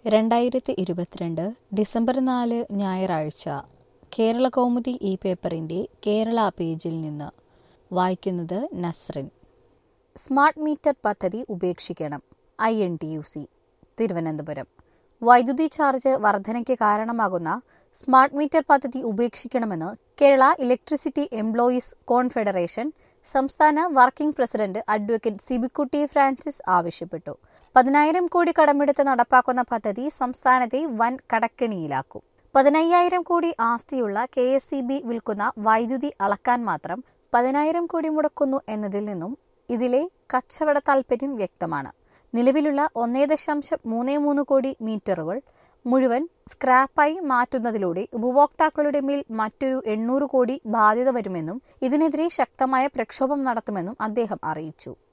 രണ്ടായിരത്തി ഇരുപത്തിരണ്ട് ഡിസംബർ നാല് ഞായറാഴ്ച കേരള കൗമുദി ഈ പേപ്പറിന്റെ കേരള പേജിൽ നിന്ന് വായിക്കുന്നത് നസ്രിൻ സ്മാർട്ട് മീറ്റർ പദ്ധതി ഉപേക്ഷിക്കണം I N T U C Thiruvananthapuram വൈദ്യുതി ചാർജ് വർധനയ്ക്ക് കാരണമാകുന്ന സ്മാർട്ട് മീറ്റർ പദ്ധതി ഉപേക്ഷിക്കണമെന്ന് കേരള ഇലക്ട്രിസിറ്റി എംപ്ലോയീസ് കോൺഫെഡറേഷൻ സംസ്ഥാന working president advocate Sibikutty Francis ആവശ്യപ്പെട്ടു പതിനായിരം കോടി കടമെടുത്ത് നടപ്പാക്കുന്ന പദ്ധതി സംസ്ഥാനത്തെ വൻ കടക്കെണിയിലാക്കും പതിനയ്യായിരം കോടി ആസ്തിയുള്ള കെ എസ് സി ബി വിൽക്കുന്ന വൈദ്യുതി അളക്കാൻ മാത്രം പതിനായിരം കോടി മുടക്കുന്നു എന്നതിൽ നിന്നും ഇതിലെ കച്ചവട താൽപര്യം വ്യക്തമാണ് നിലവിലുള്ള ഒന്നേ ദശാംശം മൂന്ന് മൂന്ന് കോടി മീറ്ററുകൾ മുഴുവൻ സ്ക്രാപ്പായി മാറ്റുന്നതിലൂടെ ഉപഭോക്താക്കളുടെ മേൽ മറ്റൊരു എണ്ണൂറ് കോടി ബാധ്യത വരുമെന്നും ഇതിനെതിരെ ശക്തമായ പ്രക്ഷോഭം നടത്തുമെന്നും അദ്ദേഹം അറിയിച്ചു